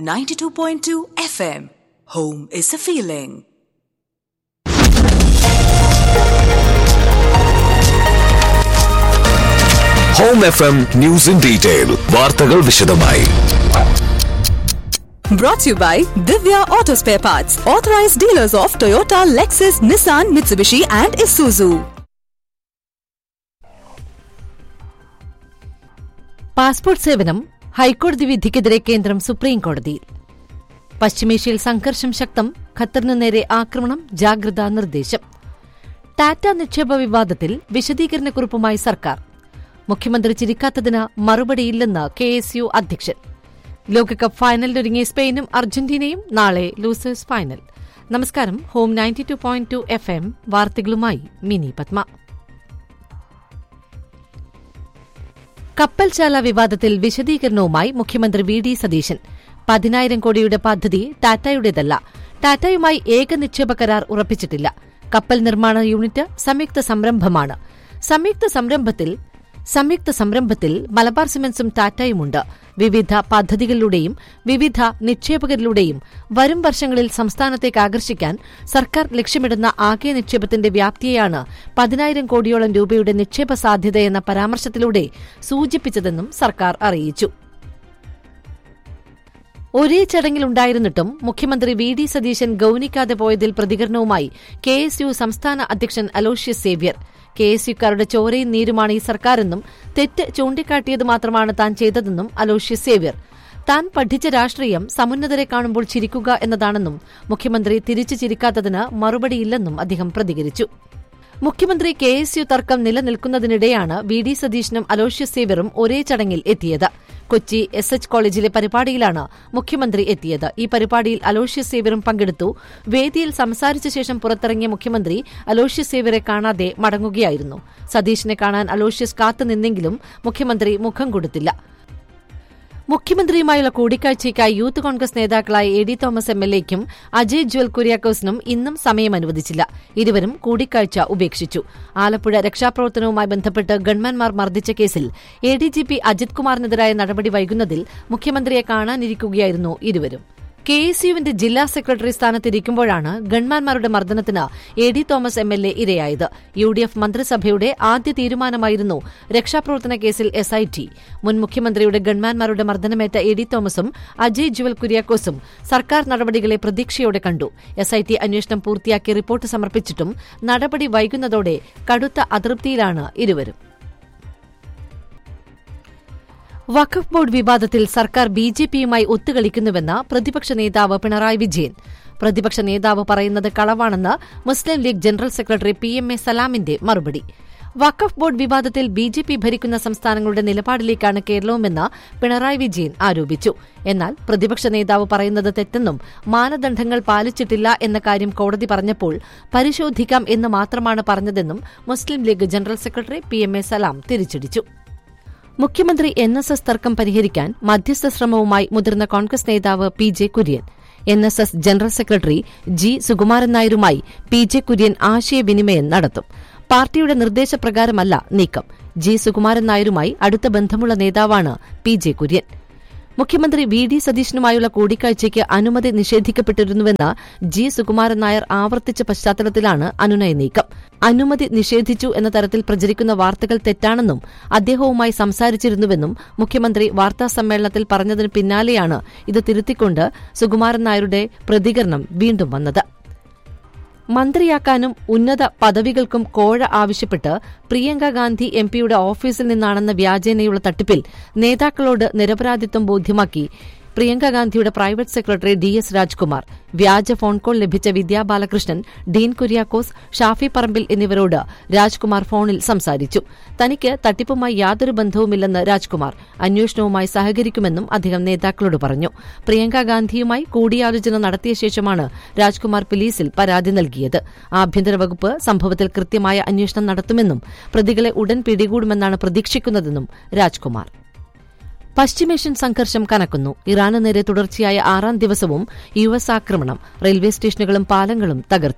92.2 FM. Home is a feeling. Home F M news in detail വാർത്തകൾ വിശദമായി Brought to you by Divya Auto Spare Parts, authorized dealers of Toyota, Lexus, Nissan, Mitsubishi, and Isuzu. Passport സേവനം ഹൈക്കോടതി വിധിക്കെതിരെ കേന്ദ്രം supreme കോടതിയിൽ പശ്ചിമേഷ്യയിൽ സംഘർഷം ശക്തം ഖത്തറിനു നേരെ ആക്രമണം ജാഗ്രതാ നിർദ്ദേശം ടാറ്റ നിക്ഷേപ വിവാദത്തിൽ വിശദീകരണക്കുറിപ്പുമായി സർക്കാർ മുഖ്യമന്ത്രി ചിരിക്കാത്തതിന് മറുപടിയില്ലെന്ന് കെ എസ് യു അധ്യക്ഷൻ ലോകകപ്പ് ഫൈനലിനൊരുങ്ങിയ സ്പെയിനും അർജന്റീനയും നാളെ ലൂസേഴ്സ് ഫൈനൽ നമസ്കാരം home ninety two point two F M വാർത്തകളുമായി മിനി പത്മ കപ്പൽശാല വിവാദത്തിൽ വിശദീകരണവുമായി മുഖ്യമന്ത്രി വി ഡി സതീശൻ പതിനായിരം കോടിയുടെ പദ്ധതി ടാറ്റയുടേതല്ല ടാറ്റയുമായി ഏക നിക്ഷേപ കരാർ ഉറപ്പിച്ചിട്ടില്ല കപ്പൽ നിർമ്മാണ യൂണിറ്റ് സംയുക്ത സംരംഭമാണ് സംയുക്ത സംരംഭത്തിൽ സംയുക്ത സംരംഭത്തിൽ മലബാർ സിമന്റ്സും ടാറ്റയുമുണ്ട് വിവിധ പദ്ധതികളിലൂടെയും വിവിധ നിക്ഷേപകരിലൂടെയും വരും വർഷങ്ങളിൽ സംസ്ഥാനത്തേക്ക് ആകർഷിക്കാൻ സർക്കാർ ലക്ഷ്യമിടുന്ന ആകെ നിക്ഷേപത്തിന്റെ വ്യാപ്തിയെയാണ് പതിനായിരം കോടിയോളം രൂപയുടെ നിക്ഷേപ സാധ്യതയെന്ന പരാമർശത്തിലൂടെ സൂചിപ്പിച്ചതെന്നും സർക്കാർ അറിയിച്ചു ഒരേ ചടങ്ങിലുണ്ടായിരുന്നിട്ടും മുഖ്യമന്ത്രി വി ഡി സതീശൻ ഗൌനിക്കാതെ പോയതിൽ പ്രതികരണവുമായി കെ എസ് യു സംസ്ഥാന അധ്യക്ഷൻ അലോഷ്യസ് സേവ്യർ കെ എസ് യുക്കാരുടെ ചോരയും നീരുമാണ് ഈ സർക്കാരെന്നും തെറ്റ് ചൂണ്ടിക്കാട്ടിയത് മാത്രമാണ് താൻ ചെയ്തതെന്നും അലോഷ്യസ് സേവ്യർ താൻ പഠിച്ച രാഷ്ട്രീയം സമുന്നതരെ കാണുമ്പോൾ ചിരിക്കുക എന്നതാണെന്നും മുഖ്യമന്ത്രി തിരിച്ചു ചിരിക്കാത്തതിന് മറുപടിയില്ലെന്നും അദ്ദേഹം പ്രതികരിച്ചു മുഖ്യമന്ത്രി കെ എസ് യു തർക്കം നിലനിൽക്കുന്നതിനിടെയാണ് വി ഡി സതീശനും അലോഷ്യസ് സേവ്യറും ഒരേ ചടങ്ങിൽ എത്തിയത് കൊച്ചി എസ് എച്ച് കോളേജിലെ പരിപാടിയിലാണ് മുഖ്യമന്ത്രി എത്തിയത് ഈ പരിപാടിയിൽ അലോഷ്യസ് സേവ്യറും പങ്കെടുത്തു വേദിയിൽ സംസാരിച്ച ശേഷം പുറത്തിറങ്ങിയ മുഖ്യമന്ത്രി അലോഷ്യസ് സേവ്യറെ കാണാതെ മടങ്ങുകയായിരുന്നു സതീശനെ കാണാൻ അലോഷ്യസ് കാത്തുനിന്നെങ്കിലും മുഖ്യമന്ത്രി മുഖം കൊടുത്തില്ല മുഖ്യമന്ത്രിയുമായുള്ള കൂടിക്കാഴ്ചയ്ക്കായി യൂത്ത് കോൺഗ്രസ് നേതാക്കളായ A D Thomas M L എക്കും അജയ് ജ്വൽ കുര്യാക്കോസിനും ഇന്നും സമയം അനുവദിച്ചില്ല ഇരുവരും കൂടിക്കാഴ്ച ഉപേക്ഷിച്ചു ആലപ്പുഴ രക്ഷാപ്രവർത്തനവുമായി ബന്ധപ്പെട്ട് ഗൺമാൻമാർ മർദ്ദിച്ച കേസിൽ A D G P Ajith കുമാറിനെതിരായ നടപടി വൈകുന്നതിൽ മുഖ്യമന്ത്രിയെ കാണാനിരിക്കുകയായിരുന്നു ഇരുവരും കെ എസ് യുവിന്റെ ജില്ലാ സെക്രട്ടറി സ്ഥാനത്തിരിക്കുമ്പോഴാണ് ഗൺമാൻമാരുടെ മർദ്ദനത്തിന് A D Thomas M L A ഇരയായത് യു ഡി എഫ് മന്ത്രിസഭയുടെ ആദ്യ തീരുമാനമായിരുന്നു രക്ഷാപ്രവർത്തന കേസിൽ എസ് ഐ ടി മുൻ മുഖ്യമന്ത്രിയുടെ ഗൺമാൻമാരുടെ മർദ്ദനമേറ്റ എ ഡി തോമസും അജയ് ജുവൽ കുര്യാക്കോസും സർക്കാർ നടപടികളെ പ്രതീക്ഷയോടെ കണ്ടു എസ് ഐ ടി അന്വേഷണം പൂർത്തിയാക്കി റിപ്പോർട്ട് സമർപ്പിച്ചിട്ടും നടപടി വൈകുന്നതോടെ കടുത്ത അതൃപ്തിയിലാണ് ഇരുവരും വഖഫ് ബോർഡ് വിവാദത്തിൽ സർക്കാർ ബി ജെ പിയുമായി ഒത്തുകളിക്കുന്നുവെന്ന് പ്രതിപക്ഷ നേതാവ് പിണറായി വിജയൻ പ്രതിപക്ഷ നേതാവ് പറയുന്നത് കളവാണെന്ന് Muslim League general secretary P M A സലാമിന്റെ മറുപടി വഖഫ് ബോർഡ് വിവാദത്തിൽ ബി ജെ പി ഭരിക്കുന്ന സംസ്ഥാനങ്ങളുടെ നിലപാടിലേക്കാണ് കേരളവുമെന്ന് പിണറായി വിജയൻ ആരോപിച്ചു എന്നാൽ പ്രതിപക്ഷ നേതാവ് പറയുന്നത് തെറ്റെന്നും മാനദണ്ഡങ്ങൾ പാലിച്ചിട്ടില്ല എന്ന കാര്യം കോടതി പറഞ്ഞപ്പോൾ പരിശോധിക്കാം എന്ന് മാത്രമാണ് പറഞ്ഞതെന്നും Muslim League general secretary P M A Salam തിരിച്ചടിച്ചു മുഖ്യമന്ത്രി എൻ എസ് എസ് തർക്കം പരിഹരിക്കാൻ മധ്യസ്ഥ ശ്രമവുമായി മുതിർന്ന കോൺഗ്രസ് നേതാവ് P J Kurian N S S general secretary G Sukumaran നായരുമായി പി ജെ കുര്യൻ ആശയവിനിമയം നടത്തും പാർട്ടിയുടെ നിർദ്ദേശപ്രകാരമല്ല നീക്കം ജി സുകുമാരൻ നായരുമായി അടുത്ത ബന്ധമുള്ള നേതാവാണ് പി ജെ കുര്യൻ മുഖ്യമന്ത്രി വി ഡി സതീശനുമായുള്ള കൂടിക്കാഴ്ചയ്ക്ക് അനുമതി നിഷേധിക്കപ്പെട്ടിരുന്നുവെന്ന് ജി സുകുമാരൻ നായർ ആവർത്തിച്ച പശ്ചാത്തലത്തിലാണ് അനുനയ നീക്കം അനുമതി നിഷേധിച്ചു എന്ന തരത്തിൽ പ്രചരിക്കുന്ന വാർത്തകൾ തെറ്റാണെന്നും അദ്ദേഹവുമായി സംസാരിച്ചിരുന്നുവെന്നും മുഖ്യമന്ത്രി വാർത്താസമ്മേളനത്തിൽ പറഞ്ഞതിന് പിന്നാലെയാണ് ഇത് തിരുത്തിക്കൊണ്ട് സുകുമാരൻ നായരുടെ പ്രതികരണം വീണ്ടും വന്നത് മന്ത്രിയാക്കാനും ഉന്നത പദവികൾക്കും കോഴ ആവശ്യപ്പെട്ട് പ്രിയങ്ക ഗാന്ധി എംപിയുടെ ഓഫീസിൽ നിന്നാണെന്ന വ്യാജേനയുള്ള തട്ടിപ്പിൽ നേതാക്കളോട് നിരപരാധിത്വം ബോധ്യമാക്കി പ്രിയങ്ക ഗാന്ധിയുടെ private secretary D S Rajkumar വ്യാജ ഫോൺ കോൾ ലഭിച്ച വിദ്യാ ബാലകൃഷ്ണൻ ഡീൻ കുര്യാക്കോസ് ഷാഫി പറമ്പിൽ എന്നിവരോട് രാജ്കുമാർ ഫോണിൽ സംസാരിച്ചു തനിക്ക് തട്ടിപ്പുമായി യാതൊരു ബന്ധവുമില്ലെന്ന് രാജ്കുമാർ അന്വേഷണവുമായി സഹകരിക്കുമെന്നും അദ്ദേഹം നേതാക്കളോട് പറഞ്ഞു പ്രിയങ്ക ഗാന്ധിയുമായി കൂടിയാലോചന നടത്തിയ ശേഷമാണ് രാജ്കുമാർ പോലീസിൽ പരാതി നൽകിയത് ആഭ്യന്തര വകുപ്പ് സംഭവത്തിൽ കൃത്യമായ അന്വേഷണം നടത്തുമെന്നും പ്രതികളെ ഉടൻ പിടികൂടുമെന്നാണ് പ്രതീക്ഷിക്കുന്നതെന്നും രാജ്കുമാർ പശ്ചിമേഷ്യൻ സംഘർഷം കനക്കുന്നു ഇറാന് നേരെ തുടർച്ചയായ ആറാം ദിവസവും യു എസ് ആക്രമണം റെയിൽവേ സ്റ്റേഷനുകളും പാലങ്ങളും തകർത്തു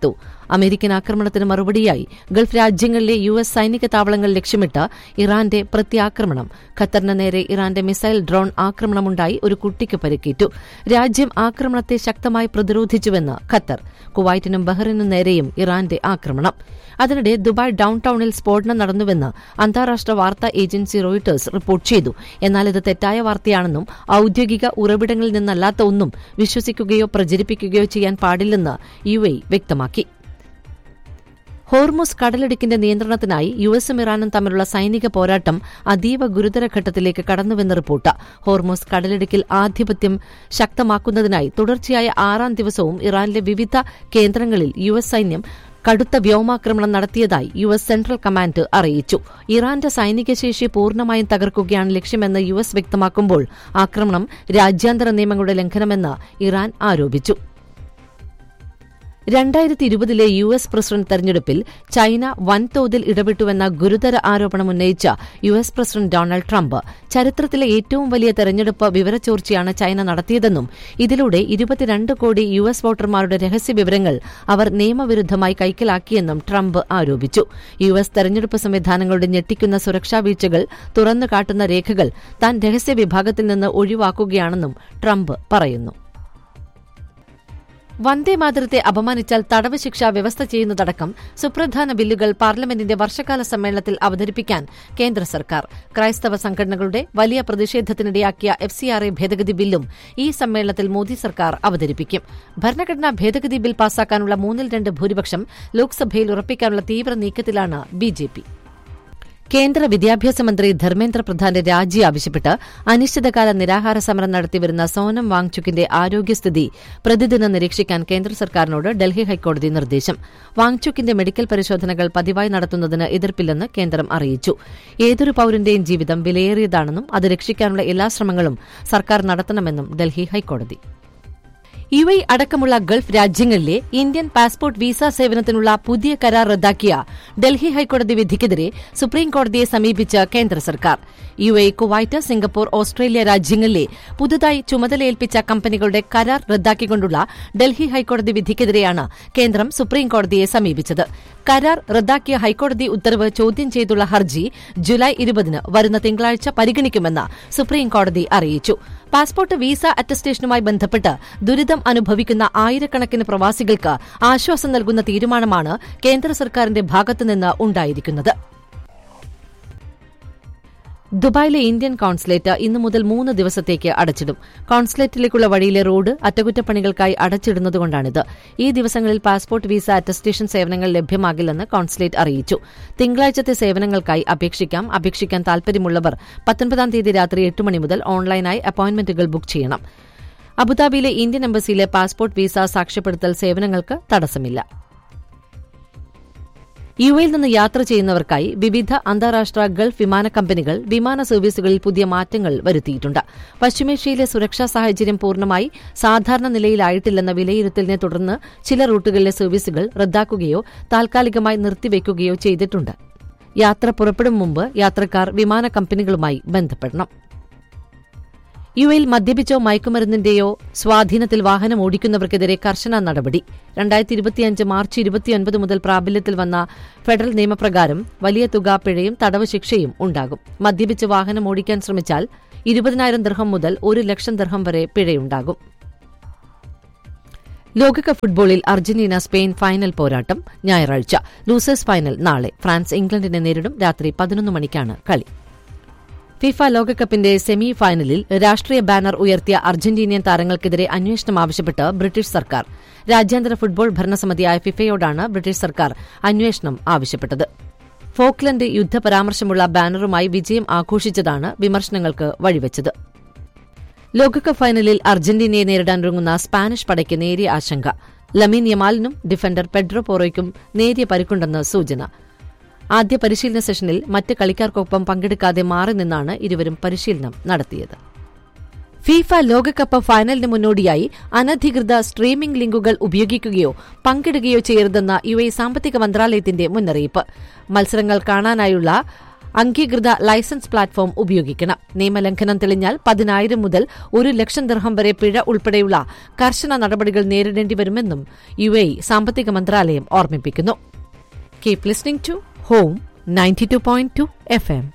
അമേരിക്കൻ ആക്രമണത്തിന് മറുപടിയായി ഗൾഫ് രാജ്യങ്ങളിലെ യു എസ് സൈനിക താവളങ്ങൾ ലക്ഷ്യമിട്ട് ഇറാന്റെ പ്രത്യാക്രമണം ഖത്തറിന് നേരെ ഇറാന്റെ മിസൈൽ ഡ്രോൺ ആക്രമണമുണ്ടായി ഒരു കുട്ടിക്ക് പരിക്കേറ്റു രാജ്യം ആക്രമണത്തെ ശക്തമായി പ്രതിരോധിച്ചുവെന്ന് ഖത്തർ കുവൈറ്റിനും ബഹ്റിനും നേരെയും ഇറാന്റെ ആക്രമണം അതിനിടെ ദുബായ് ഡൌൺ ടൌണിൽ സ്ഫോടനം നടന്നുവെന്ന് അന്താരാഷ്ട്ര വാർത്താ ഏജൻസി റോയിട്ടേഴ്സ് റിപ്പോർട്ട് ചെയ്തു എന്നാൽ ഇത് തെറ്റായ വാർത്തയാണെന്നും ഔദ്യോഗിക ഉറവിടങ്ങളിൽ നിന്നല്ലാത്ത ഒന്നും വിശ്വസിക്കുകയോ പ്രചരിപ്പിക്കുകയോ ചെയ്യാൻ പാടില്ലെന്ന് യു എ വ്യക്തമാക്കി ഹോർമുസ് കടലിടുക്കിന്റെ നിയന്ത്രണത്തിനായി യു എസും ഇറാനും തമ്മിലുള്ള സൈനിക പോരാട്ടം അതീവ ഗുരുതര ഘട്ടത്തിലേക്ക് കടന്നുവെന്ന് റിപ്പോർട്ട് ഹോർമുസ് കടലിടുക്കിൽ ആധിപത്യം ശക്തമാക്കുന്നതിനായി തുടർച്ചയായ ആറാം ദിവസവും ഇറാനിലെ വിവിധ കേന്ദ്രങ്ങളിൽ യു എസ് സൈന്യം കടുത്ത വ്യോമാക്രമണം നടത്തിയതായി യു എസ് സെൻട്രൽ കമാൻഡ് അറിയിച്ചു ഇറാന്റെ സൈനിക ശേഷി പൂർണ്ണമായും തകർക്കുകയാണ് ലക്ഷ്യമെന്ന് യു എസ് വ്യക്തമാക്കുമ്പോൾ ആക്രമണം രാജ്യാന്തര നിയമങ്ങളുടെ ലംഘനമെന്ന് ഇറാൻ ആരോപിച്ചു രണ്ടായിരത്തി ഇരുപതിലെ യു എസ് പ്രസിഡന്റ് തെരഞ്ഞെടുപ്പിൽ ചൈന വൻതോതിൽ ഇടപെട്ടുവെന്ന ഗുരുതര ആരോപണം ഉന്നയിച്ച U S president Donald Trump ചരിത്രത്തിലെ ഏറ്റവും വലിയ തെരഞ്ഞെടുപ്പ് വിവരച്ചോർച്ചയാണ് ചൈന നടത്തിയതെന്നും ഇതിലൂടെ ഇരുപത്തിരണ്ട് കോടി യു എസ് വോട്ടർമാരുടെ രഹസ്യ വിവരങ്ങൾ അവർ നിയമവിരുദ്ധമായി കൈക്കലാക്കിയെന്നും ട്രംപ് ആരോപിച്ചു യു എസ് തെരഞ്ഞെടുപ്പ് സംവിധാനങ്ങളുടെ ഞെട്ടിക്കുന്ന സുരക്ഷാ വീഴ്ചകൾ തുറന്നു കാട്ടുന്ന രേഖകൾ താൻ രഹസ്യ വിഭാഗത്തിൽ നിന്ന് ഒഴിവാക്കുകയാണെന്നും ട്രംപ് പറയുന്നു വന്ദേമാതരത്തെ അപമാനിച്ചാൽ തടവ് ശിക്ഷ വ്യവസ്ഥ ചെയ്യുന്നതടക്കം സുപ്രധാന ബില്ലുകൾ പാർലമെന്റിന്റെ വർഷകാല സമ്മേളനത്തിൽ അവതരിപ്പിക്കാൻ കേന്ദ്ര സർക്കാർ ക്രൈസ്തവ സംഘടനകളുടെ വലിയ പ്രതിഷേധത്തിനിടയാക്കിയ എഫ് സി ആർ എ ഭേദഗതി ബില്ലും ഈ സമ്മേളനത്തിൽ മോദി സർക്കാർ അവതരിപ്പിക്കും ഭരണഘടനാ ഭേദഗതി ബിൽ പാസാക്കാനുള്ള മൂന്നിൽ രണ്ട് ഭൂരിപക്ഷം ലോക്സഭയിൽ ഉറപ്പിക്കാനുള്ള തീവ്ര നീക്കത്തിലാണ് ബിജെപി കേന്ദ്ര വിദ്യാഭ്യാസ മന്ത്രി ധർമ്മേന്ദ്ര പ്രധാന്റെ രാജി ആവശ്യപ്പെട്ട് അനിശ്ചിതകാല നിരാഹാര സമരം നടത്തിവരുന്ന സോനം വാങ്ചുക്കിന്റെ ആരോഗ്യസ്ഥിതി പ്രതിദിനം നിരീക്ഷിക്കാൻ കേന്ദ്ര സർക്കാരിനോട് ഡൽഹി ഹൈക്കോടതി നിർദ്ദേശം വാങ്ചുക്കിന്റെ മെഡിക്കൽ പരിശോധനകൾ പതിവായി നടത്തുന്നതിന് എതിർപ്പില്ലെന്ന് കേന്ദ്രം അറിയിച്ചു ഏതൊരു പൌരന്റെയും ജീവിതം വിലയേറിയതാണെന്നും അത് രക്ഷിക്കാനുള്ള എല്ലാ ശ്രമങ്ങളും സർക്കാർ നടത്തണമെന്നും ഡൽഹി ഹൈക്കോടതി യു എ അടക്കമുള്ള ഗൾഫ് രാജ്യങ്ങളിലെ ഇന്ത്യൻ പാസ്പോർട്ട് വിസ സേവനത്തിനുള്ള പുതിയ കരാർ റദ്ദാക്കിയ ഡൽഹി ഹൈക്കോടതി വിധിക്കെതിരെ സുപ്രീംകോടതിയെ സമീപിച്ച കേന്ദ്ര സർക്കാർ U A Kuwait Singapore Australia രാജ്യങ്ങളിലെ പുതുതായി ചുമതലയേൽപ്പിച്ച കമ്പനികളുടെ കരാർ റദ്ദാക്കിക്കൊണ്ടുള്ള ഡൽഹി ഹൈക്കോടതി വിധിക്കെതിരെയാണ് കേന്ദ്രം സുപ്രീംകോടതിയെ സമീപിച്ചത് കരാർ റദ്ദാക്കിയ ഹൈക്കോടതി ഉത്തരവ് ചോദ്യം ചെയ്തുള്ള ഹർജി ജൂലൈ ഇരുപതിന് വരുന്ന തിങ്കളാഴ്ച പരിഗണിക്കുമെന്ന് സുപ്രീംകോടതി അറിയിച്ചു പാസ്പോർട്ട് വിസ അറ്റസ്റ്റേഷനുമായി ബന്ധപ്പെട്ട് ദുരിതം അനുഭവിക്കുന്ന ആയിരക്കണക്കിന് പ്രവാസികൾക്ക് ആശ്വാസം നൽകുന്ന തീരുമാനമാണ് കേന്ദ്ര സർക്കാരിന്റെ ഭാഗത്തുനിന്ന് ഉണ്ടായിരിക്കുന്നത് ദുബായിലെ ഇന്ത്യൻ കോൺസുലേറ്റ് ഇന്നു മുതൽ മൂന്ന് ദിവസത്തേക്ക് അടച്ചിടും കോൺസുലേറ്റിലേക്കുള്ള വഴിയിലെ റോഡ് അറ്റകുറ്റപ്പണികൾക്കായി അടച്ചിടുന്നതുകൊണ്ടാണിത് ഈ ദിവസങ്ങളിൽ പാസ്പോർട്ട് വിസ അറ്റസ്റ്റേഷൻ സേവനങ്ങൾ ലഭ്യമാകില്ലെന്ന് കോൺസുലേറ്റ് അറിയിച്ചു തിങ്കളാഴ്ചത്തെ സേവനങ്ങൾക്കായി അപേക്ഷിക്കാം അപേക്ഷിക്കാൻ താൽപര്യമുള്ളവർ പത്തൊൻപതാം തീയതി രാത്രി എട്ട് മണി മുതൽ ഓൺലൈനായി അപ്പോയിന്റ്മെന്റുകൾ ബുക്ക് ചെയ്യണം അബുദാബിയിലെ ഇന്ത്യൻ എംബസിയിലെ പാസ്പോർട്ട് വിസ സാക്ഷ്യപ്പെടുത്തൽ സേവനങ്ങൾക്ക് തടസ്സമില്ല യു എയിൽ നിന്ന് യാത്ര ചെയ്യുന്നവർക്കായി വിവിധ അന്താരാഷ്ട്ര ഗൾഫ് വിമാന കമ്പനികൾ വിമാന സർവീസുകളിൽ പുതിയ മാറ്റങ്ങൾ വരുത്തിയിട്ടുണ്ട് പശ്ചിമേഷ്യയിലെ സുരക്ഷാ സാഹചര്യം പൂർണ്ണമായി സാധാരണ നിലയിലായിട്ടില്ലെന്ന വിലയിരുത്തലിനെ തുടർന്ന് ചില റൂട്ടുകളിലെ സർവീസുകൾ റദ്ദാക്കുകയോ താൽക്കാലികമായി നിർത്തിവെക്കുകയോ ചെയ്തിട്ടുണ്ട് യാത്ര പുറപ്പെടും മുമ്പ് യാത്രക്കാർ വിമാന കമ്പനികളുമായി ബന്ധപ്പെടണം യു എയിൽ മദ്യപിച്ചോ മയക്കുമരുന്നിന്റെയോ സ്വാധീനത്തിൽ വാഹനം ഓടിക്കുന്നവർക്കെതിരെ കർശന നടപടി രണ്ടായിരത്തി ഇരുപത്തിയഞ്ച് മാർച്ച് ഇരുപത്തിയൊൻപത് മുതൽ പ്രാബല്യത്തിൽ വന്ന ഫെഡറൽ നിയമപ്രകാരം വലിയ തുക പിഴയും തടവ് ശിക്ഷയും ഉണ്ടാകും മദ്യപിച്ച് വാഹനം ഓടിക്കാൻ ശ്രമിച്ചാൽ ഇരുപതിനായിരം ദർഹം മുതൽ ഒരു ലക്ഷം ദർഹം വരെ പിഴയുണ്ടാകും ലോകകപ്പ് ഫുട്ബോളിൽ അർജന്റീന സ്പെയിൻ ഫൈനൽ പോരാട്ടം ഞായറാഴ്ച ലൂസേഴ്സ് ഫൈനൽ നാളെ ഫ്രാൻസ് ഇംഗ്ലണ്ടിനെ നേരിടും രാത്രി പതിനൊന്ന് മണിക്കാണ് കളി ഫിഫ ലോകകപ്പിന്റെ സെമി ഫൈനലിൽ രാഷ്ട്രീയ ബാനർ ഉയർത്തിയ അർജന്റീനിയൻ താരങ്ങൾക്കെതിരെ അന്വേഷണം ആവശ്യപ്പെട്ട് ബ്രിട്ടീഷ് സർക്കാർ രാജ്യാന്തര ഫുട്ബോൾ ഭരണസമിതിയായ ഫിഫയോടാണ് ബ്രിട്ടീഷ് സർക്കാർ അന്വേഷണം ആവശ്യപ്പെട്ടത് ഫോക്ലൻഡ് യുദ്ധ പരാമർശമുള്ള ബാനറുമായി വിജയം ആഘോഷിച്ചതാണ് വിമർശനങ്ങൾക്ക് വഴിവെച്ചത് ലോകകപ്പ് ഫൈനലിൽ അർജന്റീനയെ നേരിടാനൊരുങ്ങുന്ന സ്പാനിഷ് പടയ്ക്ക് നേരിയ ആശങ്ക ലമീൻ യമാലിനും ഡിഫൻഡർ പെഡ്രോ പോറോയ്ക്കും നേരിയ പരിക്കുണ്ടെന്ന് സൂചന ആദ്യ പരിശീലന സെഷനിൽ മറ്റ് കളിക്കാർക്കൊപ്പം പങ്കെടുക്കാതെ മാറി നിന്നാണ് ഇരുവരും പരിശീലനം നടത്തിയത് ഫിഫ ലോകകപ്പ് ഫൈനലിന് മുന്നോടിയായി അനധികൃത സ്ട്രീമിംഗ് ലിങ്കുകൾ ഉപയോഗിക്കുകയോ പങ്കിടുകയോ ചെയ്യരുതെന്ന യു എ സാമ്പത്തിക മന്ത്രാലയത്തിന്റെ മുന്നറിയിപ്പ് മത്സരങ്ങൾ കാണാനായുള്ള അംഗീകൃത ലൈസൻസ് പ്ലാറ്റ്ഫോം ഉപയോഗിക്കണം നിയമലംഘനം തെളിഞ്ഞാൽ പതിനായിരം മുതൽ ഒരു ലക്ഷം ദിർഹം വരെ പിഴ ഉൾപ്പെടെയുള്ള കർശന നടപടികൾ നേരിടേണ്ടി വരുമെന്നും യു എ സാമ്പത്തിക മന്ത്രാലയം ഓർമ്മിപ്പിക്കുന്നു keep listening to home ninety two point two F M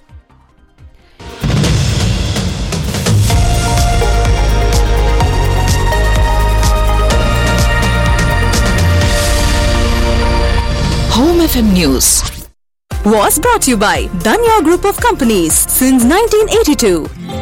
Home FM News was brought to you by Danya Group of Companies since 1982.